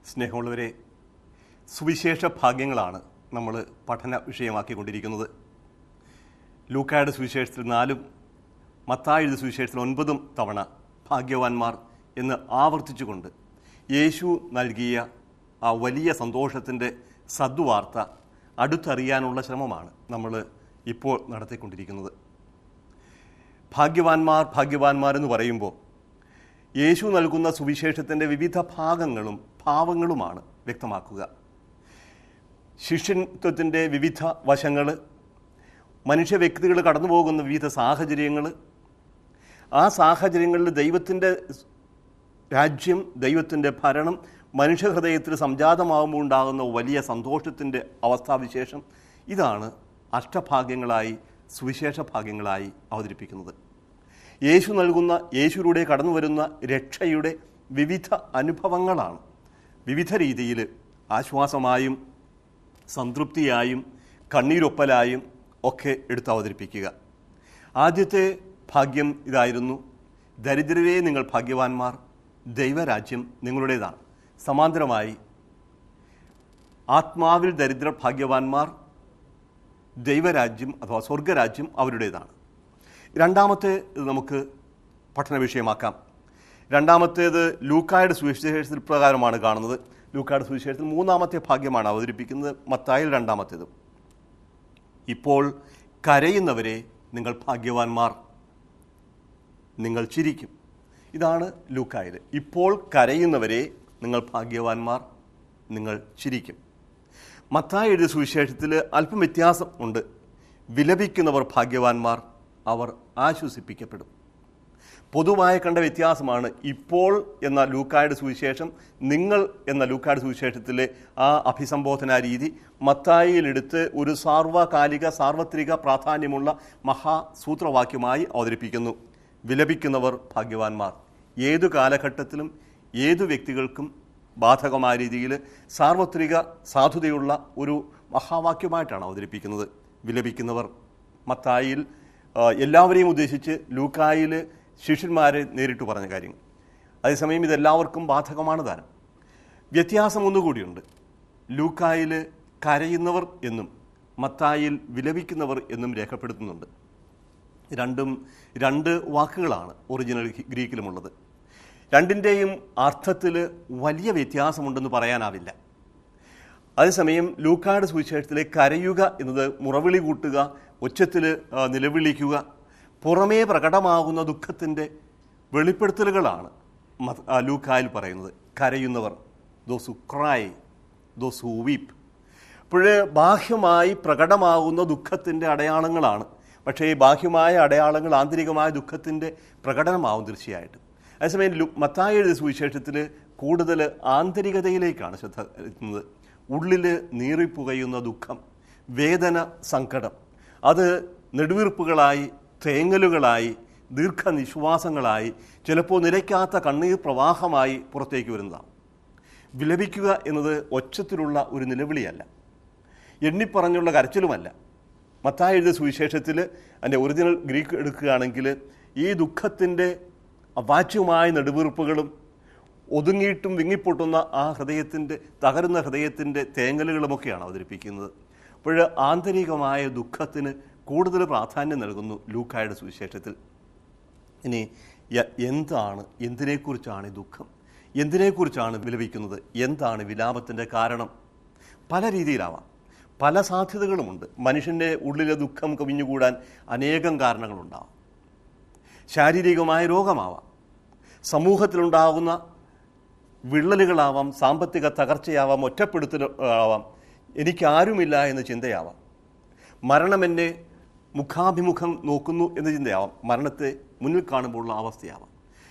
സ്നേഹമുള്ളവരെ സുവിശേഷ ഭാഗ്യങ്ങളാണ് നമ്മൾ പഠന വിഷയമാക്കിക്കൊണ്ടിരിക്കുന്നത് ലൂക്കായുടെ സുവിശേഷത്തിൽ നാലും മത്തായുടെ സുവിശേഷത്തിൽ ഒൻപതും തവണ ഭാഗ്യവാന്മാർ എന്ന് ആവർത്തിച്ചുകൊണ്ട് യേശു നൽകിയ ആ വലിയ സന്തോഷത്തിൻ്റെ സദ്വാർത്ത അടുത്തറിയാനുള്ള ശ്രമമാണ് നമ്മൾ ഇപ്പോൾ നടത്തിക്കൊണ്ടിരിക്കുന്നത് ഭാഗ്യവാന്മാർ ഭാഗ്യവാന്മാർ എന്ന് പറയുമ്പോൾ യേശു നൽകുന്ന സുവിശേഷത്തിൻ്റെ വിവിധ ഭാഗങ്ങളും ഭാവങ്ങളുമാണ് വ്യക്തമാക്കുക ശിഷ്യത്വത്തിൻ്റെ വിവിധ വശങ്ങൾ മനുഷ്യ വ്യക്തികൾ കടന്നു പോകുന്ന വിവിധ സാഹചര്യങ്ങൾ ആ സാഹചര്യങ്ങളിൽ ദൈവത്തിൻ്റെ രാജ്യം ദൈവത്തിൻ്റെ ഭരണം മനുഷ്യഹൃദയത്തിൽ സംജാതമാകുമ്പോൾ ഉണ്ടാകുന്ന വലിയ സന്തോഷത്തിൻ്റെ അവസ്ഥാവിശേഷം ഇതാണ് അഷ്ടഭാഗ്യങ്ങളായി സുവിശേഷ ഭാഗ്യങ്ങളായി അവതരിപ്പിക്കുന്നത് യേശു നൽകുന്ന യേശുവിലൂടെ കടന്നു വരുന്ന രക്ഷയുടെ വിവിധ അനുഭവങ്ങളാണ് വിവിധ രീതിയിൽ ആശ്വാസമായും സംതൃപ്തിയായും കണ്ണീരൊപ്പലായും ഒക്കെ എടുത്ത് അവതരിപ്പിക്കുക ആദ്യത്തെ ഭാഗ്യം ഇതായിരുന്നു ദരിദ്രരെ നിങ്ങൾ ഭാഗ്യവാന്മാർ ദൈവരാജ്യം നിങ്ങളുടേതാണ് സമാന്തരമായി ആത്മാവിൽ ദരിദ്ര ഭാഗ്യവാന്മാർ ദൈവരാജ്യം അഥവാ സ്വർഗരാജ്യം അവരുടേതാണ് രണ്ടാമത്തെ ഇത് നമുക്ക് പഠന വിഷയമാക്കാം രണ്ടാമത്തേത് ലൂക്കായുടെ സുവിശേഷത്തിൽ പ്രകാരമാണ് കാണുന്നത് ലൂക്കായുടെ സുവിശേഷത്തിൽ മൂന്നാമത്തെ ഭാഗ്യമാണ് അവതരിപ്പിക്കുന്നത് മത്തായിൽ രണ്ടാമത്തേത് ഇപ്പോൾ കരയുന്നവരെ നിങ്ങൾ ഭാഗ്യവാന്മാർ നിങ്ങൾ ചിരിക്കും ഇതാണ് ലൂക്കായത് ഇപ്പോൾ കരയുന്നവരെ നിങ്ങൾ ഭാഗ്യവാന്മാർ നിങ്ങൾ ചിരിക്കും മത്തായി എഴുതിയ സുവിശേഷത്തിൽ അല്പം വ്യത്യാസം ഉണ്ട് വിലപിക്കുന്നവർ ഭാഗ്യവാന്മാർ അവർ ആശ്വസിപ്പിക്കപ്പെടും പൊതുവായ കണ്ട വ്യത്യാസമാണ് ഇപ്പോൾ എന്ന ലൂക്കായുടെ സുവിശേഷം നിങ്ങൾ എന്ന ലൂക്കായുടെ സുവിശേഷത്തിലെ ആ അഭിസംബോധന രീതി മത്തായിയിലെടുത്ത് ഒരു സാർവകാലിക സാർവത്രിക പ്രാധാന്യമുള്ള മഹാസൂത്രവാക്യമായി അവതരിപ്പിക്കുന്നു വിലപിക്കുന്നവർ ഭാഗ്യവാന്മാർ ഏതു കാലഘട്ടത്തിലും ഏതു വ്യക്തികൾക്കും ബാധകമായ രീതിയിൽ സാർവത്രിക സാധുതയുള്ള ഒരു മഹാവാക്യമായിട്ടാണ് അവതരിപ്പിക്കുന്നത് വിലപിക്കുന്നവർ മത്തായിൽ ആ, എല്ലാവരെയും ഉദ്ദേശിച്ച് ലൂക്കായിൽ ശിഷ്യന്മാരെ നേരിട്ട് പറഞ്ഞ കാര്യങ്ങൾ അതേസമയം ഇതെല്ലാവർക്കും ബാധകമാണ് താനും വ്യത്യാസം ഒന്നുകൂടിയുണ്ട് ലൂക്കായിൽ കരയുന്നവർ എന്നും മത്തായിൽ വിലപിക്കുന്നവർ എന്നും രേഖപ്പെടുത്തുന്നുണ്ട് രണ്ടും രണ്ട് വാക്കുകളാണ് ഒറിജിനൽ ഹി- ഗ്രീക്കിലുമുള്ളത് രണ്ടിൻ്റെയും അർത്ഥത്തിൽ വലിയ വ്യത്യാസമുണ്ടെന്ന് പറയാനാവില്ല അതേസമയം ലൂക്കാട് സുവിശേഷത്തിലെ കരയുക എന്നത് മുറവിളി കൂട്ടുക ഒച്ചത്തിൽ ആ, നിലവിളിക്കുക പുറമേ പ്രകടമാകുന്ന ദുഃഖത്തിൻ്റെ വെളിപ്പെടുത്തലുകളാണ് മത- ആ, ലൂക്കായിൽ പറയുന്നത് കരയുന്നവർ those who cry those who weep അപ്പോൾ ബാഹ്യമായി പ്രകടമാകുന്ന ദുഃഖത്തിൻ്റെ അടയാളങ്ങളാണ് പക്ഷേ ഈ ബാഹ്യമായ അടയാളങ്ങൾ ആന്തരികമായ ദുഃഖത്തിൻ്റെ പ്രകടനമാവും തീർച്ചയായിട്ടും അതേസമയം ലു മത്തായി എഴുതിയ സുവിശേഷത്തിൽ കൂടുതൽ ആന്തരികതയിലേക്കാണ് ശ്രദ്ധ എത്തുന്നത് ഉള്ളിൽ നീറിപ്പുകയുന്ന ദുഃഖം വേദന സങ്കടം അത് നെടുവീർപ്പുകളായി തേങ്ങലുകളായി ദീർഘനിശ്വാസങ്ങളായി ചിലപ്പോൾ നിലയ്ക്കാത്ത കണ്ണീർ പ്രവാഹമായി പുറത്തേക്ക് വരുന്നതാണ് വിലപിക്കുക എന്നത് ഒച്ചത്തിലുള്ള ഒരു നിലവിളിയല്ല എണ്ണിപ്പറഞ്ഞുള്ള കരച്ചിലുമല്ല മത്തായി എഴുതിയ സുവിശേഷത്തിൽ അതിൻ്റെ ഒറിജിനൽ ഗ്രീക്ക് എടുക്കുകയാണെങ്കിൽ ഈ ദുഃഖത്തിൻ്റെ അവാച്യമായ നെടുവീർപ്പുകളും ഒതുങ്ങിയിട്ടും വിങ്ങിപ്പൊട്ടുന്ന ആ ഹൃദയത്തിൻ്റെ തകരുന്ന ഹൃദയത്തിൻ്റെ തേങ്ങലുകളുമൊക്കെയാണ് അവതരിപ്പിക്കുന്നത് അപ്പോൾ ആന്തരികമായ ദുഃഖത്തിന് കൂടുതൽ പ്രാധാന്യം നൽകുന്നു ലൂക്കായുടെ സുവിശേഷത്തിൽ ഇനി യ- എന്താണ് എന്തിനെക്കുറിച്ചാണ് ഈ ദുഃഖം എന്തിനെക്കുറിച്ചാണ് വിലപിക്കുന്നത് എന്താണ് വിലാപത്തിൻ്റെ കാരണം പല രീതിയിലാവാം പല സാധ്യതകളുമുണ്ട് മനുഷ്യൻ്റെ ഉള്ളിലെ ദുഃഖം കവിഞ്ഞുകൂടാൻ അനേകം കാരണങ്ങളുണ്ടാവാം ശാരീരികമായ രോഗമാവാം സമൂഹത്തിലുണ്ടാകുന്ന വിള്ളലുകളാവാം സാമ്പത്തിക തകർച്ചയാവാം ഒറ്റപ്പെടുത്തൽ ആവാം എനിക്കാരുമില്ല എന്ന ചിന്തയാവാം മരണം എന്നെ മുഖാഭിമുഖം നോക്കുന്നു എന്ന ചിന്തയാവാം മരണത്തെ മുന്നിൽ കാണുമ്പോഴുള്ള അവസ്ഥയാവാം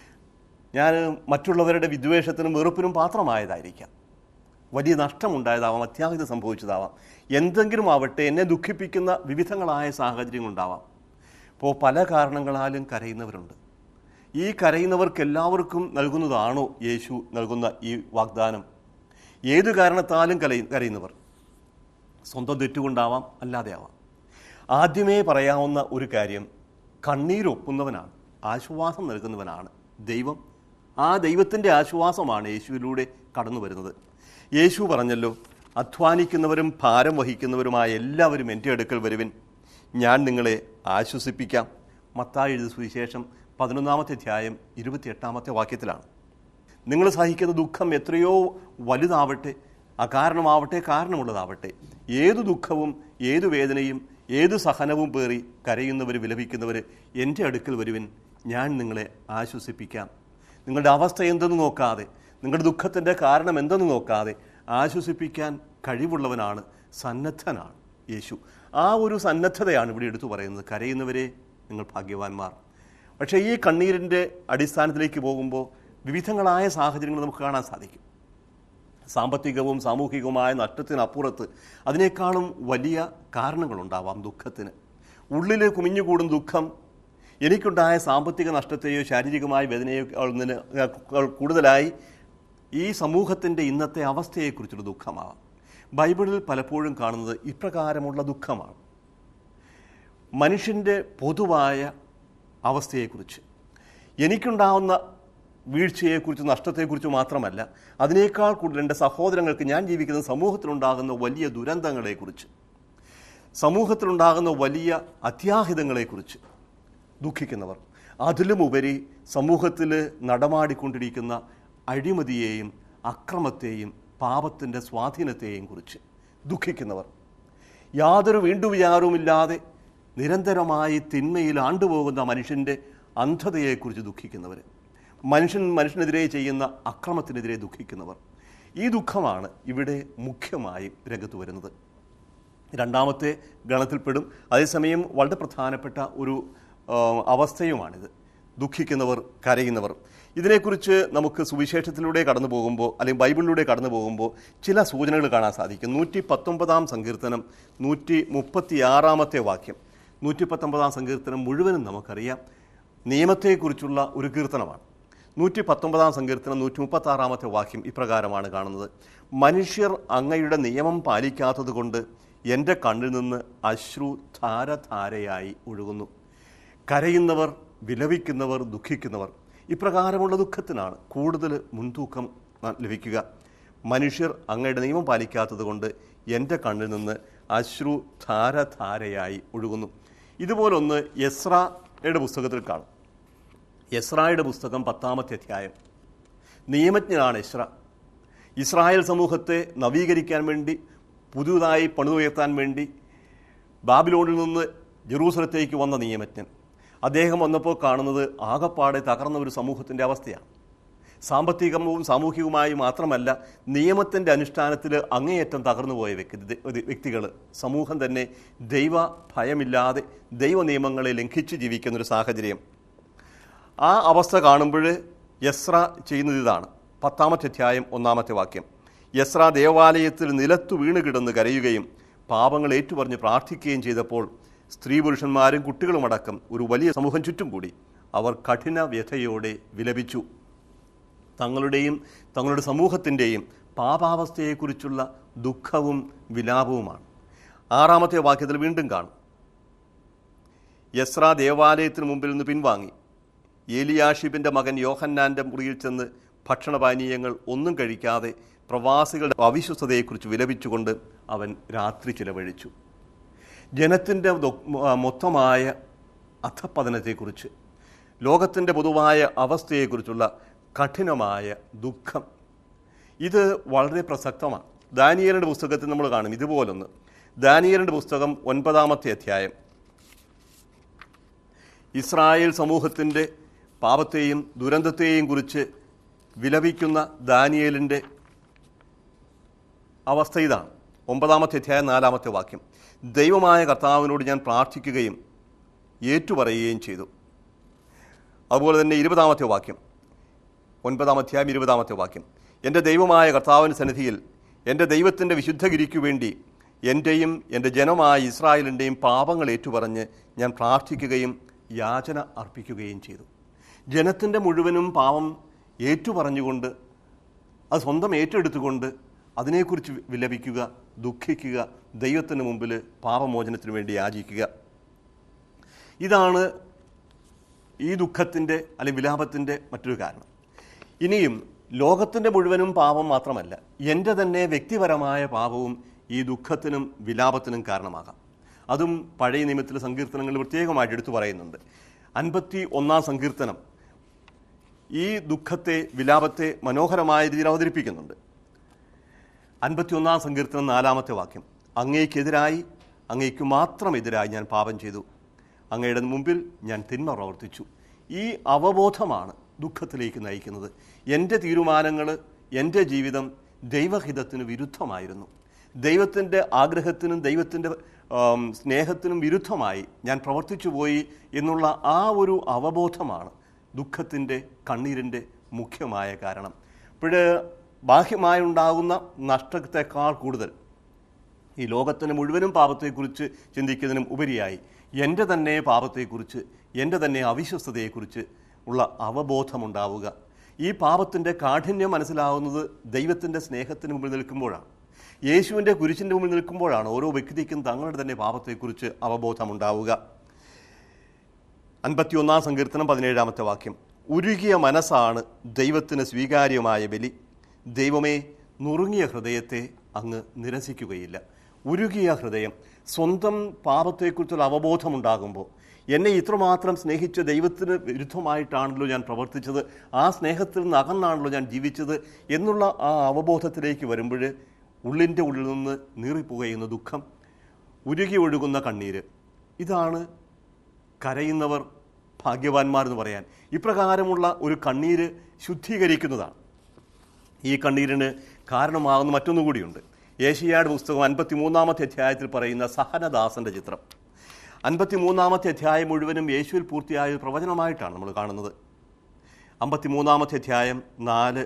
ഞാൻ മറ്റുള്ളവരുടെ വിദ്വേഷത്തിനും വെറുപ്പിനും പാത്രമായതായിരിക്കാം വലിയ നഷ്ടമുണ്ടായതാവാം അത്യാഹിതം സംഭവിച്ചതാവാം എന്തെങ്കിലും ആവട്ടെ എന്നെ ദുഃഖിപ്പിക്കുന്ന വിവിധങ്ങളായ സാഹചര്യങ്ങളുണ്ടാവാം ഇപ്പോൾ പല കാരണങ്ങളാലും കരയുന്നവരുണ്ട് ഈ കരയുന്നവർക്ക് എല്ലാവർക്കും നൽകുന്നതാണോ യേശു നൽകുന്ന ഈ വാഗ്ദാനം ഏതു കാരണത്താലും കലയി കരയുന്നവർ സ്വന്തം തെറ്റുകൊണ്ടാവാം അല്ലാതെ ആവാം ആദ്യമേ പറയാവുന്ന ഒരു കാര്യം കണ്ണീരൊപ്പുന്നവനാണ് ആശ്വാസം നൽകുന്നവനാണ് ദൈവം ആ ദൈവത്തിൻ്റെ ആശ്വാസമാണ് യേശുവിലൂടെ കടന്നു വരുന്നത് യേശു പറഞ്ഞല്ലോ അധ്വാനിക്കുന്നവരും ഭാരം വഹിക്കുന്നവരുമായ എല്ലാവരും എൻ്റെ അടുക്കൽ വരുവിൻ ഞാൻ നിങ്ങളെ ആശ്വസിപ്പിക്കാം മത്തായി എഴുതിയ സുവിശേഷം പതിനൊന്നാമത്തെ അധ്യായം ഇരുപത്തിയെട്ടാമത്തെ വാക്യത്തിലാണ് നിങ്ങൾ സഹിക്കുന്ന ദുഃഖം എത്രയോ വലുതാവട്ടെ അകാരണമാവട്ടെ കാരണമുള്ളതാവട്ടെ ഏതു ദുഃഖവും ഏതു വേദനയും ഏതു സഹനവും പേറി കരയുന്നവർ വിലപിക്കുന്നവർ എൻ്റെ അടുക്കൽ വരുവിൻ ഞാൻ നിങ്ങളെ ആശ്വസിപ്പിക്കാം നിങ്ങളുടെ അവസ്ഥ എന്തെന്ന് നോക്കാതെ നിങ്ങളുടെ ദുഃഖത്തിൻ്റെ കാരണം എന്തെന്ന് നോക്കാതെ ആശ്വസിപ്പിക്കാൻ കഴിവുള്ളവനാണ് സന്നദ്ധനാണ് യേശു ആ ഒരു സന്നദ്ധതയാണ് ഇവിടെ എടുത്തു പറയുന്നത് കരയുന്നവരെ നിങ്ങൾ ഭാഗ്യവാന്മാർ പക്ഷേ ഈ കണ്ണീരിൻ്റെ അടിസ്ഥാനത്തിലേക്ക് പോകുമ്പോൾ വിവിധങ്ങളായ സാഹചര്യങ്ങൾ നമുക്ക് കാണാൻ സാധിക്കും സാമ്പത്തികവും സാമൂഹികവുമായ നഷ്ടത്തിനപ്പുറത്ത് അതിനേക്കാളും വലിയ കാരണങ്ങളുണ്ടാവാം ദുഃഖത്തിന് ഉള്ളിൽ കുമിഞ്ഞുകൂടും ദുഃഖം എനിക്കുണ്ടായ സാമ്പത്തിക നഷ്ടത്തെയോ ശാരീരികമായ വേദനയോ ന്നതിന് കൂടുതലായി ഈ സമൂഹത്തിൻ്റെ ഇന്നത്തെ അവസ്ഥയെക്കുറിച്ചുള്ള ദുഃഖമാവാം ബൈബിളിൽ പലപ്പോഴും കാണുന്നത് ഇപ്രകാരമുള്ള ദുഃഖമാണ് മനുഷ്യൻ്റെ പൊതുവായ അവസ്ഥയെക്കുറിച്ച് എനിക്കുണ്ടാവുന്ന വീഴ്ചയെക്കുറിച്ച് നഷ്ടത്തെക്കുറിച്ച് മാത്രമല്ല അതിനേക്കാൾ കൂടുതൽ എൻ്റെ സഹോദരങ്ങൾക്ക് ഞാൻ ജീവിക്കുന്ന സമൂഹത്തിലുണ്ടാകുന്ന വലിയ ദുരന്തങ്ങളെക്കുറിച്ച് സമൂഹത്തിലുണ്ടാകുന്ന വലിയ അത്യാഹിതങ്ങളെക്കുറിച്ച് ദുഃഖിക്കുന്നവർ അതിലുമുപരി സമൂഹത്തിൽ നടമാടിക്കൊണ്ടിരിക്കുന്ന അഴിമതിയെയും അക്രമത്തെയും പാപത്തിൻ്റെ സ്വാധീനത്തെയും കുറിച്ച് ദുഃഖിക്കുന്നവർ യാതൊരു വീണ്ടുവിചാരവുമില്ലാതെ നിരന്തരമായി തിന്മയിൽ ആണ്ടുപോകുന്ന മനുഷ്യൻ്റെ അന്ധതയെക്കുറിച്ച് ദുഃഖിക്കുന്നവർ മനുഷ്യൻ മനുഷ്യനെതിരെ ചെയ്യുന്ന അക്രമത്തിനെതിരെ ദുഃഖിക്കുന്നവർ ഈ ദുഃഖമാണ് ഇവിടെ മുഖ്യമായും രംഗത്ത് വരുന്നത് രണ്ടാമത്തെ ഗണത്തിൽപ്പെടും അതേസമയം വളരെ പ്രധാനപ്പെട്ട ഒരു ആ, അവസ്ഥയുമാണിത് ദുഃഖിക്കുന്നവർ കരയുന്നവർ ഇതിനെക്കുറിച്ച് നമുക്ക് സുവിശേഷത്തിലൂടെ കടന്നു പോകുമ്പോൾ അല്ലെങ്കിൽ ബൈബിളിലൂടെ കടന്നു പോകുമ്പോൾ ചില സൂചനകൾ കാണാൻ സാധിക്കും നൂറ്റി പത്തൊമ്പതാം സങ്കീർത്തനം നൂറ്റി മുപ്പത്തിയാറാമത്തെ വാക്യം നൂറ്റി പത്തൊമ്പതാം സങ്കീർത്തനം മുഴുവനും നമുക്കറിയാം നിയമത്തെക്കുറിച്ചുള്ള ഒരു കീർത്തനമാണ് നൂറ്റി പത്തൊമ്പതാം സങ്കീർത്തനം നൂറ്റി മുപ്പത്തി ആറാമത്തെ വാക്യം ഇപ്രകാരമാണ് കാണുന്നത് മനുഷ്യർ അങ്ങയുടെ നിയമം പാലിക്കാത്തത് കൊണ്ട് എൻ്റെ കണ്ണിൽ നിന്ന് അശ്രു ധാരധാരയായി ഒഴുകുന്നു കരയുന്നവർ വിലപിക്കുന്നവർ ദുഃഖിക്കുന്നവർ ഇപ്രകാരമുള്ള ദുഃഖത്തിനാണ് കൂടുതൽ മുൻതൂക്കം ന- ലഭിക്കുക മനുഷ്യർ അങ്ങയുടെ നിയമം പാലിക്കാത്തത് കൊണ്ട് എൻ്റെ കണ്ണിൽ നിന്ന് അശ്രു ധാരധാരയായി ഒഴുകുന്നു ഇതുപോലൊന്ന് യസ്രയുടെ പുസ്തകത്തിൽ കാണും യസ്രായുടെ പുസ്തകം പത്താമത്തെ അധ്യായം നിയമജ്ഞനാണ് ഇസ്ര ഇസ്രായേൽ സമൂഹത്തെ നവീകരിക്കാൻ വേണ്ടി പുതുതായി പണിതുയർത്താൻ വേണ്ടി ബാബിലോണിൽ നിന്ന് ജെറൂസലത്തേക്ക് വന്ന നിയമജ്ഞൻ അദ്ദേഹം വന്നപ്പോൾ കാണുന്നത് ആകപ്പാടെ തകർന്ന ഒരു സമൂഹത്തിൻ്റെ അവസ്ഥയാണ് സാമ്പത്തികവും സാമൂഹികവുമായി മാത്രമല്ല നിയമത്തിൻ്റെ അനുഷ്ഠാനത്തിൽ അങ്ങേയറ്റം തകർന്നു പോയ വ്യക്തി വ്യക്തികൾ സമൂഹം തന്നെ ദൈവ ഭയമില്ലാതെ ദൈവ നിയമങ്ങളെ ലംഘിച്ച് ജീവിക്കുന്ന ഒരു സാഹചര്യം ആ അവസ്ഥ കാണുമ്പോൾ യസ്ര ചെയ്യുന്നത് ഇതാണ് പത്താമത്തെ അധ്യായം ഒന്നാമത്തെ വാക്യം യസ്ര ദേവാലയത്തിൽ നിലത്തു വീണ് കിടന്ന് കരയുകയും പാപങ്ങൾ ഏറ്റുപറഞ്ഞ് പ്രാർത്ഥിക്കുകയും ചെയ്തപ്പോൾ സ്ത്രീ പുരുഷന്മാരും കുട്ടികളുമടക്കം ഒരു വലിയ സമൂഹം ചുറ്റും കൂടി അവർ കഠിന വ്യഥയോടെ വിലപിച്ചു തങ്ങളുടെയും തങ്ങളുടെ സമൂഹത്തിൻ്റെയും പാപാവസ്ഥയെക്കുറിച്ചുള്ള ദുഃഖവും വിലാപവുമാണ് ആറാമത്തെ വാക്യത്തിൽ വീണ്ടും കാണും യസ്ര ദേവാലയത്തിന് മുമ്പിൽ നിന്ന് പിൻവാങ്ങി ഏലിയാഷിബിൻ്റെ മകൻ യോഹന്നാൻ്റെ മുറിയിൽ ചെന്ന് ഭക്ഷണപാനീയങ്ങൾ ഒന്നും കഴിക്കാതെ പ്രവാസികളുടെ അവിശ്വസ്തതയെക്കുറിച്ച് വിലപിച്ചുകൊണ്ട് അവൻ രാത്രി ചിലവഴിച്ചു ജനത്തിൻ്റെ ദൊ- മൊത്തമായ അധപ്പതനത്തെക്കുറിച്ച് ലോകത്തിൻ്റെ പൊതുവായ അവസ്ഥയെക്കുറിച്ചുള്ള കഠിനമായ ദുഃഖം ഇത് വളരെ പ്രസക്തമാണ് ദാനിയലിൻ്റെ പുസ്തകത്തിൽ നമ്മൾ കാണും ഇതുപോലൊന്ന് ദാനിയലിൻ്റെ പുസ്തകം ഒൻപതാമത്തെ അധ്യായം ഇസ്രായേൽ സമൂഹത്തിൻ്റെ പാപത്തെയും ദുരന്തത്തെയും കുറിച്ച് വിലപിക്കുന്ന ദാനിയേലിൻ്റെ അവസ്ഥ ഇതാണ് ഒമ്പതാമത്തെ അധ്യായം നാലാമത്തെ വാക്യം ദൈവമായ കർത്താവിനോട് ഞാൻ പ്രാർത്ഥിക്കുകയും ഏറ്റുപറയുകയും ചെയ്തു അതുപോലെ തന്നെ ഇരുപതാമത്തെ വാക്യം ഒൻപതാം അധ്യായം ഇരുപതാമത്തെ വാക്യം എൻ്റെ ദൈവമായ കർത്താവിൻ്റെ സന്നിധിയിൽ എൻ്റെ ദൈവത്തിൻ്റെ വിശുദ്ധഗിരിക്കു വേണ്ടി എൻ്റെയും എൻ്റെ ജനമായ ഇസ്രായേലിൻ്റെയും പാപങ്ങൾ ഏറ്റുപറഞ്ഞ് ഞാൻ പ്രാർത്ഥിക്കുകയും യാചന അർപ്പിക്കുകയും ചെയ്തു ജനത്തിൻ്റെ മുഴുവനും പാപം ഏറ്റുപറഞ്ഞുകൊണ്ട് അത് സ്വന്തം ഏറ്റെടുത്തുകൊണ്ട് അതിനെക്കുറിച്ച് വിലപിക്കുക ദുഃഖിക്കുക ദൈവത്തിന് മുമ്പിൽ പാപമോചനത്തിന് വേണ്ടി യാചിക്കുക ഇതാണ് ഈ ദുഃഖത്തിൻ്റെ അല്ലെങ്കിൽ വിലാപത്തിൻ്റെ മറ്റൊരു കാരണം ഇനിയും ലോകത്തിൻ്റെ മുഴുവനും പാപം മാത്രമല്ല എൻ്റെ തന്നെ വ്യക്തിപരമായ പാപവും ഈ ദുഃഖത്തിനും വിലാപത്തിനും കാരണമാകാം അതും പഴയ നിയമത്തിലെ സങ്കീർത്തനങ്ങളിൽ പ്രത്യേകമായിട്ട് എടുത്തു പറയുന്നുണ്ട് അൻപത്തി ഒന്നാം സങ്കീർത്തനം ഈ ദുഃഖത്തെ വിലാപത്തെ മനോഹരമായ രീതിയിൽ അവതരിപ്പിക്കുന്നുണ്ട് അൻപത്തിയൊന്നാം സങ്കീർത്തനം നാലാമത്തെ വാക്യം അങ്ങേക്കെതിരായി അങ്ങേക്ക് മാത്രം എതിരായി ഞാൻ പാപം ചെയ്തു അങ്ങയുടെ മുമ്പിൽ ഞാൻ തിന്മ പ്രവർത്തിച്ചു ഈ അവബോധമാണ് ദുഃഖത്തിലേക്ക് നയിക്കുന്നത് എൻ്റെ തീരുമാനങ്ങൾ എൻ്റെ ജീവിതം ദൈവഹിതത്തിന് വിരുദ്ധമായിരുന്നു ദൈവത്തിൻ്റെ ആഗ്രഹത്തിനും ദൈവത്തിൻ്റെ ആം, സ്നേഹത്തിനും വിരുദ്ധമായി ഞാൻ പ്രവർത്തിച്ചു പോയി എന്നുള്ള ആ ഒരു അവബോധമാണ് ദുഃഖത്തിൻ്റെ കണ്ണീരിൻ്റെ മുഖ്യമായ കാരണം അപ്പോൾ ബാഹ്യമായുണ്ടാകുന്ന നഷ്ടത്തെക്കാൾ കൂടുതൽ ഈ ലോകത്തിന് മുഴുവനും പാപത്തെക്കുറിച്ച് ചിന്തിക്കുന്നതിനും ഉപരിയായി എൻ്റെ തന്നെ പാപത്തെക്കുറിച്ച് എൻ്റെ തന്നെ അവിശ്വസ്തതയെക്കുറിച്ച് ഉള്ള അവബോധമുണ്ടാവുക ഈ പാപത്തിൻ്റെ കാഠിന്യം മനസ്സിലാവുന്നത് ദൈവത്തിൻ്റെ സ്നേഹത്തിന് മുമ്പിൽ നിൽക്കുമ്പോഴാണ് യേശുവിൻ്റെ കുരിശിൻ്റെ മുമ്പിൽ നിൽക്കുമ്പോഴാണ് ഓരോ വ്യക്തിക്കും തങ്ങളുടെ തന്നെ പാപത്തെക്കുറിച്ച് അവബോധമുണ്ടാവുക അൻപത്തിയൊന്നാം സങ്കീർത്തനം പതിനേഴാമത്തെ വാക്യം ഉരുകിയ മനസ്സാണ് ദൈവത്തിന് സ്വീകാര്യമായ ബലി ദൈവമേ നുറുങ്ങിയ ഹൃദയത്തെ അങ്ങ് നിരസിക്കുകയില്ല ഉരുകിയ ഹൃദയം സ്വന്തം പാപത്തെക്കുറിച്ചുള്ള അവബോധമുണ്ടാകുമ്പോൾ എന്നെ ഇത്രമാത്രം സ്നേഹിച്ച ദൈവത്തിന് വിരുദ്ധമായിട്ടാണല്ലോ ഞാൻ പ്രവർത്തിച്ചത് ആ സ്നേഹത്തിൽ നിന്ന് അകന്നാണല്ലോ ഞാൻ ജീവിച്ചത് എന്നുള്ള ആ അവബോധത്തിലേക്ക് വരുമ്പോൾ ഉള്ളിൻ്റെ ഉള്ളിൽ നിന്ന് നീറിപ്പുകയുന്ന ദുഃഖം ഉരുകി ഒഴുകുന്ന കണ്ണീര് ഇതാണ് കരയുന്നവർ ഭാഗ്യവാന്മാർ എന്ന് പറയാൻ ഇപ്രകാരമുള്ള ഒരു കണ്ണീര് ശുദ്ധീകരിക്കുന്നതാണ് ഈ കണ്ണീരിന് കാരണമാകുന്ന മറ്റൊന്നുകൂടിയുണ്ട് ഏഷ്യാഡ് പുസ്തകം അൻപത്തി മൂന്നാമത്തെ അധ്യായത്തിൽ പറയുന്ന സഹനദാസന്റെ ചിത്രം അൻപത്തി മൂന്നാമത്തെ അധ്യായം മുഴുവനും യേശുവിൽ പൂർത്തിയായ ഒരു പ്രവചനമായിട്ടാണ് നമ്മൾ കാണുന്നത് അമ്പത്തി മൂന്നാമത്തെ അധ്യായം നാല്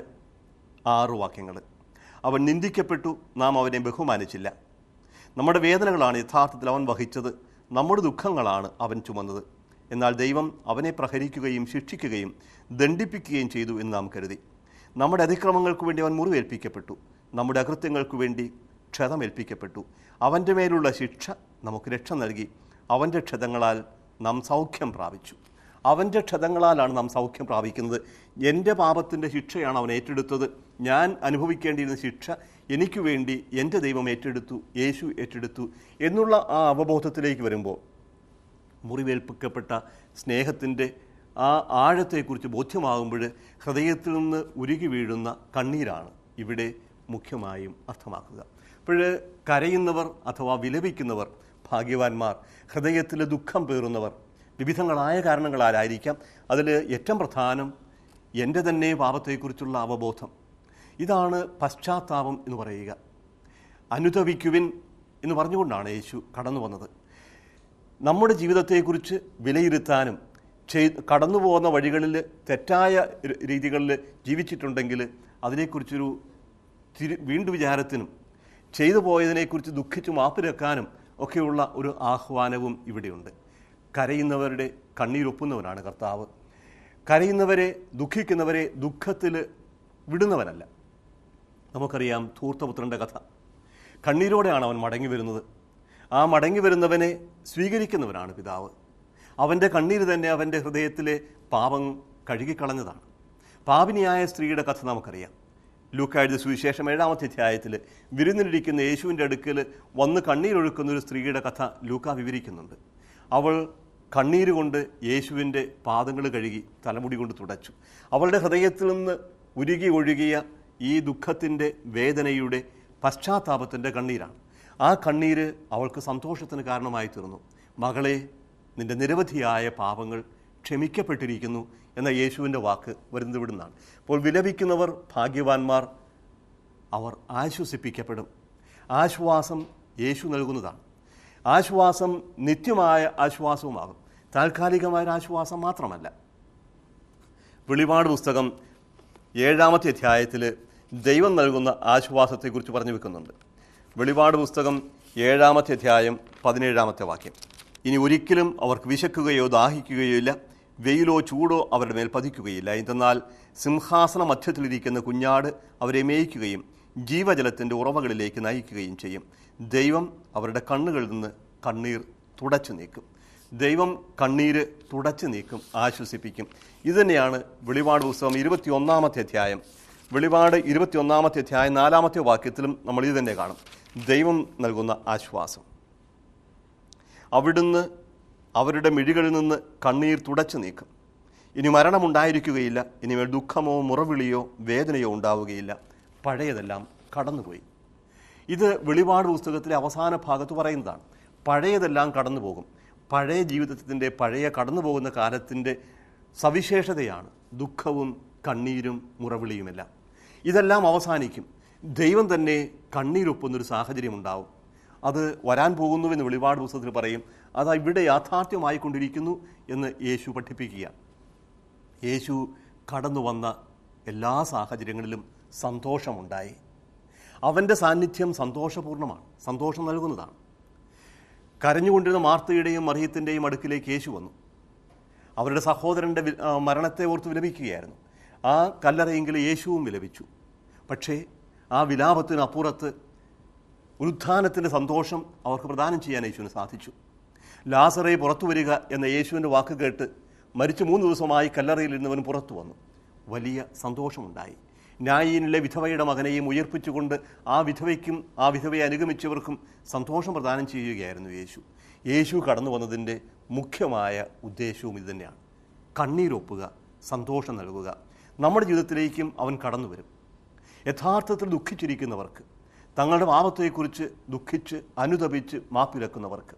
ആറ് വാക്യങ്ങൾ അവൻ നിന്ദിക്കപ്പെട്ടു നാം അവനെ ബഹുമാനിച്ചില്ല നമ്മുടെ വേദനകളാണ് യഥാർത്ഥത്തിൽ അവൻ വഹിച്ചത് നമ്മുടെ ദുഃഖങ്ങളാണ് അവൻ ചുമന്നത് എന്നാൽ ദൈവം അവനെ പ്രഹരിക്കുകയും ശിക്ഷിക്കുകയും ദണ്ഡിപ്പിക്കുകയും ചെയ്തു എന്ന് നാം കരുതി നമ്മുടെ അതിക്രമങ്ങൾക്ക് വേണ്ടി അവൻ മുറിവേൽപ്പിക്കപ്പെട്ടു നമ്മുടെ അകൃത്യങ്ങൾക്ക് വേണ്ടി ക്ഷതമേൽപ്പിക്കപ്പെട്ടു അവൻ്റെ മേലുള്ള ശിക്ഷ നമുക്ക് രക്ഷ നൽകി അവൻ്റെ ക്ഷതങ്ങളാൽ നാം സൗഖ്യം പ്രാപിച്ചു അവൻ്റെ ക്ഷതങ്ങളാലാണ് നാം സൗഖ്യം പ്രാപിക്കുന്നത് എൻ്റെ പാപത്തിൻ്റെ ശിക്ഷയാണ് അവൻ ഏറ്റെടുത്തത് ഞാൻ അനുഭവിക്കേണ്ടിയിരുന്ന ശിക്ഷ എനിക്ക് വേണ്ടി എൻ്റെ ദൈവം ഏറ്റെടുത്തു യേശു ഏറ്റെടുത്തു എന്നുള്ള ആ അവബോധത്തിലേക്ക് വരുമ്പോൾ മുറിവേൽപ്പിക്കപ്പെട്ട സ്നേഹത്തിൻ്റെ ആ ആഴത്തെക്കുറിച്ച് ബോധ്യമാകുമ്പോൾ ഹൃദയത്തിൽ നിന്ന് ഉരുകി വീഴുന്ന കണ്ണീരാണ് ഇവിടെ മുഖ്യമായും അർത്ഥമാക്കുക അപ്പോൾ കരയുന്നവർ അഥവാ വിലപിക്കുന്നവർ ഭാഗ്യവാന്മാർ ഹൃദയത്തിൽ ദുഃഖം പേറുന്നവർ വിവിധങ്ങളായ കാരണങ്ങളാലായിരിക്കാം അതിൽ ഏറ്റവും പ്രധാനം എൻ്റെ തന്നെ പാപത്തെക്കുറിച്ചുള്ള അവബോധം ഇതാണ് പശ്ചാത്താപം എന്ന് പറയുക അനുതപിക്കുവിൻ എന്ന് പറഞ്ഞുകൊണ്ടാണ് യേശു കടന്നു വന്നത് നമ്മുടെ ജീവിതത്തെക്കുറിച്ച് വിലയിരുത്താനും ചെയ് കടന്നു പോകുന്ന വഴികളിൽ തെറ്റായ ര- രീതികളിൽ ജീവിച്ചിട്ടുണ്ടെങ്കിൽ അതിനെക്കുറിച്ചൊരു തിരി വീണ്ടു വിചാരത്തിനും ചെയ്തു പോയതിനെക്കുറിച്ച് ദുഃഖിച്ച് മാപ്പിരക്കാനും ഒക്കെയുള്ള ഒരു ആഹ്വാനവും ഇവിടെയുണ്ട് കരയുന്നവരുടെ കണ്ണീരൊപ്പുന്നവനാണ് കർത്താവ് കരയുന്നവരെ ദുഃഖിക്കുന്നവരെ ദുഃഖത്തിൽ വിടുന്നവനല്ല നമുക്കറിയാം ധൂർത്തപുത്രൻ്റെ കഥ കണ്ണീരോടെയാണ് അവൻ മടങ്ങി വരുന്നത് ആ മടങ്ങി വരുന്നവനെ സ്വീകരിക്കുന്നവനാണ് പിതാവ് അവൻ്റെ കണ്ണീര് തന്നെ അവൻ്റെ ഹൃദയത്തിലെ പാപം കഴുകിക്കളഞ്ഞതാണ് പാപിനിയായ സ്ത്രീയുടെ കഥ നമുക്കറിയാം ലൂക്കായുടെ സുവിശേഷം ഏഴാമത്തെ അധ്യായത്തിൽ വിരുന്നിലിരിക്കുന്ന യേശുവിൻ്റെ അടുക്കൽ വന്ന് കണ്ണീരൊഴുക്കുന്ന ഒരു സ്ത്രീയുടെ കഥ ലൂക്ക വിവരിക്കുന്നുണ്ട് അവൾ കണ്ണീര് കൊണ്ട് യേശുവിൻ്റെ പാദങ്ങൾ കഴുകി തലമുടി കൊണ്ട് തുടച്ചു അവളുടെ ഹൃദയത്തിൽ നിന്ന് ഉരുകി ഒഴുകിയ ഈ ദുഃഖത്തിൻ്റെ വേദനയുടെ പശ്ചാത്താപത്തിൻ്റെ കണ്ണീരാണ് ആ കണ്ണീര് അവൾക്ക് സന്തോഷത്തിന് കാരണമായി തീർന്നു മകളെ നിന്റെ നിരവധിയായ പാപങ്ങൾ ക്ഷമിക്കപ്പെട്ടിരിക്കുന്നു എന്ന യേശുവിൻ്റെ വാക്ക് വരുന്നത് ഇവിടുന്നാണ് അപ്പോൾ വിലപിക്കുന്നവർ ഭാഗ്യവാന്മാർ അവർ ആശ്വസിപ്പിക്കപ്പെടും ആശ്വാസം യേശു നൽകുന്നതാണ് ആശ്വാസം നിത്യമായ ആശ്വാസവുമാകും താൽക്കാലികമായ ഒരു ആശ്വാസം മാത്രമല്ല വെളിപാട് പുസ്തകം ഏഴാമത്തെ അധ്യായത്തിൽ ദൈവം നൽകുന്ന ആശ്വാസത്തെക്കുറിച്ച് പറഞ്ഞു വെക്കുന്നുണ്ട് വെളിപാട് പുസ്തകം ഏഴാമത്തെ അധ്യായം പതിനേഴാമത്തെ വാക്യം ഇനി ഒരിക്കലും അവർക്ക് വിശക്കുകയോ ദാഹിക്കുകയോ ഇല്ല വെയിലോ ചൂടോ അവരുടെ മേൽ പതിക്കുകയില്ല എന്തെന്നാൽ സിംഹാസന മധ്യത്തിലിരിക്കുന്ന കുഞ്ഞാട് അവരെ മേയ്ക്കുകയും ജീവജലത്തിൻ്റെ ഉറവകളിലേക്ക് നയിക്കുകയും ചെയ്യും ദൈവം അവരുടെ കണ്ണുകളിൽ നിന്ന് കണ്ണീർ തുടച്ചു നീക്കും ദൈവം കണ്ണീര് തുടച്ചു നീക്കും ആശ്വസിപ്പിക്കും ഇതുതന്നെയാണ് വെളിപാട് പുസ്തകം ഇരുപത്തി ഒന്നാമത്തെ അധ്യായം വെളിപാട് ഇരുപത്തിയൊന്നാമത്തെ അധ്യായം നാലാമത്തെ വാക്യത്തിലും നമ്മൾ ഇത് തന്നെ കാണും ദൈവം നൽകുന്ന ആശ്വാസം അവിടുന്ന് അവരുടെ മിഴികളിൽ നിന്ന് കണ്ണീർ തുടച്ചു നീക്കും ഇനി മരണമുണ്ടായിരിക്കുകയില്ല ഇനിമേൽ ദുഃഖമോ മുറവിളിയോ വേദനയോ ഉണ്ടാവുകയില്ല പഴയതെല്ലാം കടന്നുപോയി ഇത് വെളിപാട് പുസ്തകത്തിലെ അവസാന ഭാഗത്ത് പറയുന്നതാണ് പഴയതെല്ലാം കടന്നു പോകും പഴയ ജീവിതത്തിൻ്റെ പഴയ കടന്നു പോകുന്ന കാലത്തിൻ്റെ സവിശേഷതയാണ് ദുഃഖവും കണ്ണീരും മുറവിളിയുമെല്ലാം ഇതെല്ലാം അവസാനിക്കും ദൈവം തന്നെ കണ്ണീരൊപ്പുന്നൊരു സാഹചര്യം ഉണ്ടാവും അത് വരാൻ പോകുന്നുവെന്ന് വെളിപാട് പുസ്തകത്തിൽ പറയും അത് ഇവിടെ യാഥാർത്ഥ്യമായിക്കൊണ്ടിരിക്കുന്നു എന്ന് യേശു പഠിപ്പിക്കുക യേശു കടന്നു വന്ന എല്ലാ സാഹചര്യങ്ങളിലും സന്തോഷമുണ്ടായി അവൻ്റെ സാന്നിധ്യം സന്തോഷപൂർണ്ണമാണ് സന്തോഷം നൽകുന്നതാണ് കരഞ്ഞുകൊണ്ടിരുന്ന മാർത്തയുടെയും മറിയത്തിൻ്റെയും അടുക്കിലേക്ക് യേശു വന്നു അവരുടെ സഹോദരൻ്റെ വി- ആ, മരണത്തെ ഓർത്ത് വിലപിക്കുകയായിരുന്നു ആ കല്ലറയെങ്കിൽ യേശുവും വിലപിച്ചു പക്ഷേ ആ വിലാപത്തിന് അപ്പുറത്ത് ഉത്ഥാനത്തിൻ്റെ സന്തോഷം അവർക്ക് പ്രദാനം ചെയ്യാൻ യേശുവിന് സാധിച്ചു ലാസറെ പുറത്തു വരിക എന്ന യേശുവിൻ്റെ വാക്ക് കേട്ട് മരിച്ചു മൂന്ന് ദിവസമായി കല്ലറയിൽ ഇരുന്നവൻ പുറത്തു വന്നു വലിയ സന്തോഷമുണ്ടായി ന്യായീനിലെ വിധവയുടെ മകനെയും ഉയർപ്പിച്ചുകൊണ്ട് ആ വിധവയ്ക്കും ആ വിധവയെ അനുഗമിച്ചവർക്കും സന്തോഷം പ്രദാനം ചെയ്യുകയായിരുന്നു യേശു യേശു കടന്നു വന്നതിൻ്റെ മുഖ്യമായ ഉദ്ദേശവും ഇതുതന്നെയാണ് കണ്ണീരൊപ്പുക സന്തോഷം നൽകുക നമ്മുടെ ജീവിതത്തിലേക്കും അവൻ കടന്നു വരും യഥാർത്ഥത്തിൽ ദുഃഖിച്ചിരിക്കുന്നവർക്ക് തങ്ങളുടെ പാപത്തെക്കുറിച്ച് ദുഃഖിച്ച് അനുതപിച്ച് മാപ്പിരക്കുന്നവർക്ക്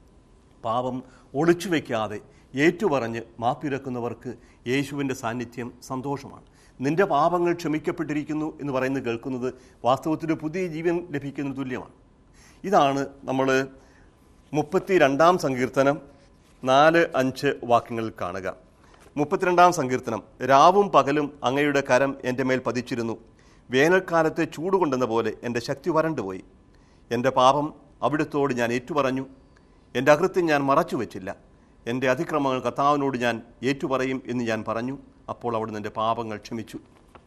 പാപം ഒളിച്ചു വയ്ക്കാതെ ഏറ്റുപറഞ്ഞ് മാപ്പിരക്കുന്നവർക്ക് യേശുവിൻ്റെ സാന്നിധ്യം സന്തോഷമാണ് നിന്റെ പാപങ്ങൾ ക്ഷമിക്കപ്പെട്ടിരിക്കുന്നു എന്ന് പറയുന്നത് കേൾക്കുന്നത് വാസ്തവത്തിൽ പുതിയ ജീവൻ ലഭിക്കുന്നതിന് തുല്യമാണ് ഇതാണ് നമ്മൾ മുപ്പത്തി രണ്ടാം സങ്കീർത്തനം നാല് അഞ്ച് വാക്യങ്ങളിൽ കാണുക മുപ്പത്തിരണ്ടാം സങ്കീർത്തനം രാവും പകലും അങ്ങയുടെ കരം എൻ്റെ മേൽ പതിച്ചിരുന്നു വേനൽക്കാലത്തെ ചൂടുകൊണ്ടെന്ന പോലെ എൻ്റെ ശക്തി വരണ്ടുപോയി എൻ്റെ പാപം അവിടുത്തോട് ഞാൻ ഏറ്റുപറഞ്ഞു എൻ്റെ അകൃത്യം ഞാൻ മറച്ചു വെച്ചില്ല എൻ്റെ അതിക്രമങ്ങൾ കർത്താവിനോട് ഞാൻ ഏറ്റുപറയും എന്ന് ഞാൻ പറഞ്ഞു അപ്പോൾ അവിടുന്ന് എൻ്റെ പാപങ്ങൾ ക്ഷമിച്ചു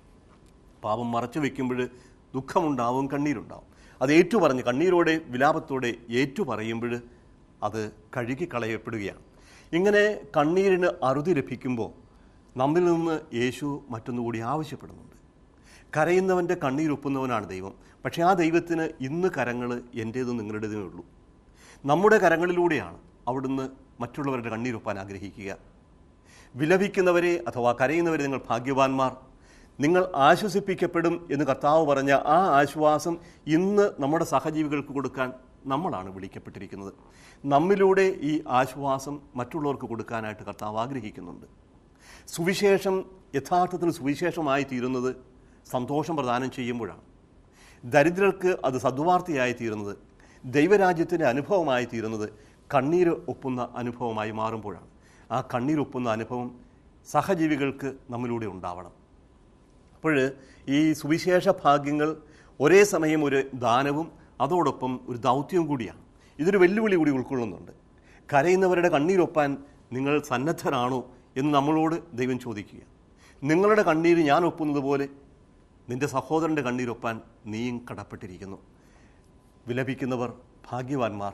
പാപം മറച്ചു വെക്കുമ്പോൾ ദുഃഖമുണ്ടാവും കണ്ണീരുണ്ടാവും അത് ഏറ്റുപറഞ്ഞ് കണ്ണീരോടെ വിലാപത്തോടെ ഏറ്റുപറയുമ്പോൾ അത് കഴുകിക്കളയപ്പെടുകയാണ് ഇങ്ങനെ കണ്ണീരിന് അറുതി ലഭിക്കുമ്പോൾ നമ്മിൽ നിന്ന് യേശു മറ്റൊന്നുകൂടി ആവശ്യപ്പെടുന്നുണ്ട് കരയുന്നവൻ്റെ കണ്ണീരൊപ്പുന്നവനാണ് ദൈവം പക്ഷേ ആ ദൈവത്തിന് ഇന്ന് കരങ്ങൾ എൻ്റേതും നിങ്ങളുടേതേ ഉള്ളൂ നമ്മുടെ കരങ്ങളിലൂടെയാണ് അവിടുന്ന് മറ്റുള്ളവരുടെ കണ്ണീരൊപ്പാൻ ആഗ്രഹിക്കുക വിലപിക്കുന്നവരെ അഥവാ കരയുന്നവരെ നിങ്ങൾ ഭാഗ്യവാന്മാർ നിങ്ങൾ ആശ്വസിപ്പിക്കപ്പെടും എന്ന് കർത്താവ് പറഞ്ഞ ആ ആശ്വാസം ഇന്ന് നമ്മുടെ സഹജീവികൾക്ക് കൊടുക്കാൻ നമ്മളാണ് വിളിക്കപ്പെട്ടിരിക്കുന്നത് നമ്മിലൂടെ ഈ ആശ്വാസം മറ്റുള്ളവർക്ക് കൊടുക്കാനായിട്ട് കർത്താവ് ആഗ്രഹിക്കുന്നുണ്ട് സുവിശേഷം യഥാർത്ഥത്തിൽ സുവിശേഷമായി തീരുന്നത് സന്തോഷം പ്രദാനം ചെയ്യുമ്പോഴാണ് ദരിദ്രർക്ക് അത് സദ്വാർത്തയായി തീരുന്നത് ദൈവരാജ്യത്തിൻ്റെ അനുഭവമായി തീരുന്നത് കണ്ണീര് ഒപ്പുന്ന അനുഭവമായി മാറുമ്പോഴാണ് ആ കണ്ണീരൊപ്പുന്ന അനുഭവം സഹജീവികൾക്ക് നമ്മിലൂടെ ഉണ്ടാവണം അപ്പോൾ ഈ സുവിശേഷ ഭാഗ്യങ്ങൾ ഒരേ സമയം ഒരു ദാനവും അതോടൊപ്പം ഒരു ദൗത്യവും കൂടിയാണ് ഇതൊരു വെല്ലുവിളി കൂടി ഉൾക്കൊള്ളുന്നുണ്ട് കരയുന്നവരുടെ കണ്ണീരൊപ്പാൻ നിങ്ങൾ സന്നദ്ധരാണോ എന്ന് നമ്മളോട് ദൈവം ചോദിക്കുക നിങ്ങളുടെ കണ്ണീര് ഞാൻ ഒപ്പുന്നത് പോലെ നിന്റെ സഹോദരൻ്റെ കണ്ണീരൊപ്പാൻ നീയും കടപ്പെട്ടിരിക്കുന്നു വിലപിക്കുന്നവർ ഭാഗ്യവാന്മാർ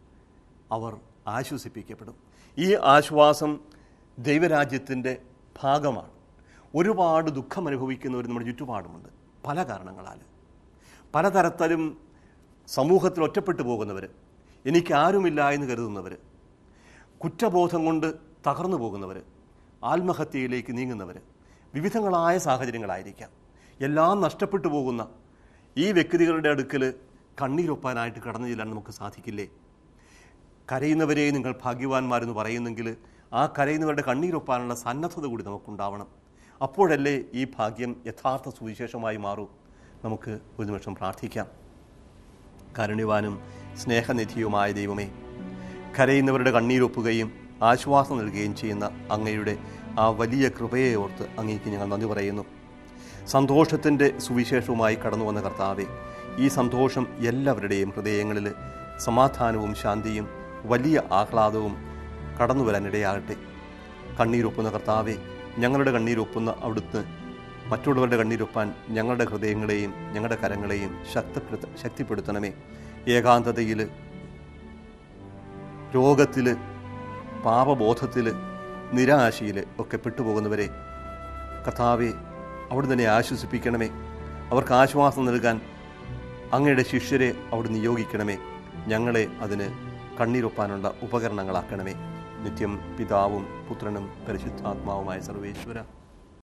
അവർ ആശ്വസിപ്പിക്കപ്പെടും ഈ ആശ്വാസം ദൈവരാജ്യത്തിൻ്റെ ഭാഗമാണ് ഒരുപാട് ദുഃഖം അനുഭവിക്കുന്നവർ നമ്മുടെ ചുറ്റുപാടുമുണ്ട് പല കാരണങ്ങളാൽ പലതരത്തിലും സമൂഹത്തിൽ ഒറ്റപ്പെട്ടു പോകുന്നവർ എനിക്കാരുമില്ല എന്ന് കരുതുന്നവർ കുറ്റബോധം കൊണ്ട് തകർന്നു പോകുന്നവർ ആത്മഹത്യയിലേക്ക് നീങ്ങുന്നവർ വിവിധങ്ങളായ സാഹചര്യങ്ങളായിരിക്കാം എല്ലാം നഷ്ടപ്പെട്ടു പോകുന്ന ഈ വ്യക്തികളുടെ അടുക്കൽ കണ്ണീരൊപ്പാനായിട്ട് കടന്നു ചെല്ലാൻ നമുക്ക് സാധിക്കില്ലേ കരയുന്നവരെ നിങ്ങൾ ഭാഗ്യവാന്മാരെന്ന് പറയുന്നെങ്കിൽ ആ കരയുന്നവരുടെ കണ്ണീരൊപ്പാനുള്ള സന്നദ്ധത കൂടി നമുക്കുണ്ടാവണം അപ്പോഴല്ലേ ഈ ഭാഗ്യം യഥാർത്ഥ സുവിശേഷമായി മാറൂ നമുക്ക് ഒരു നിമിഷം പ്രാർത്ഥിക്കാം കാരുണ്യവാനും സ്നേഹനിധിയുമായ ദൈവമേ കരയുന്നവരുടെ കണ്ണീരൊപ്പുകയും ആശ്വാസം നൽകുകയും ചെയ്യുന്ന അങ്ങയുടെ ആ വലിയ കൃപയെ ഓർത്ത് അങ്ങേക്ക് ഞങ്ങൾ നന്ദി പറയുന്നു സന്തോഷത്തിൻ്റെ സുവിശേഷവുമായി കടന്നു വന്ന കർത്താവെ ഈ സന്തോഷം എല്ലാവരുടെയും ഹൃദയങ്ങളിൽ സമാധാനവും ശാന്തിയും വലിയ ആഹ്ലാദവും കടന്നു വരാനിടയാകട്ടെ കണ്ണീരൊപ്പുന്ന കർത്താവെ ഞങ്ങളുടെ കണ്ണീരൊപ്പുന്ന അവിടുന്ന് മറ്റുള്ളവരുടെ കണ്ണീരൊപ്പാൻ ഞങ്ങളുടെ ഹൃദയങ്ങളെയും ഞങ്ങളുടെ കരങ്ങളെയും ശക്തിപ്പെടുത്ത ശക്തിപ്പെടുത്തണമേ ഏകാന്തതയിൽ രോഗത്തിൽ പാപബോധത്തിൽ നിരാശയിൽ ഒക്കെ പെട്ടുപോകുന്നവരെ കഥാവെ അവിടെ തന്നെ ആശ്വസിപ്പിക്കണമേ അവർക്ക് ആശ്വാസം നൽകാൻ അങ്ങയുടെ ശിഷ്യരെ അവിടെ നിയോഗിക്കണമേ ഞങ്ങളെ അതിന് കണ്ണീരൊപ്പാനുള്ള ഉപകരണങ്ങളാക്കണമേ നിത്യം പിതാവും പുത്രനും പരിശുദ്ധാത്മാവുമായ സർവേശ്വര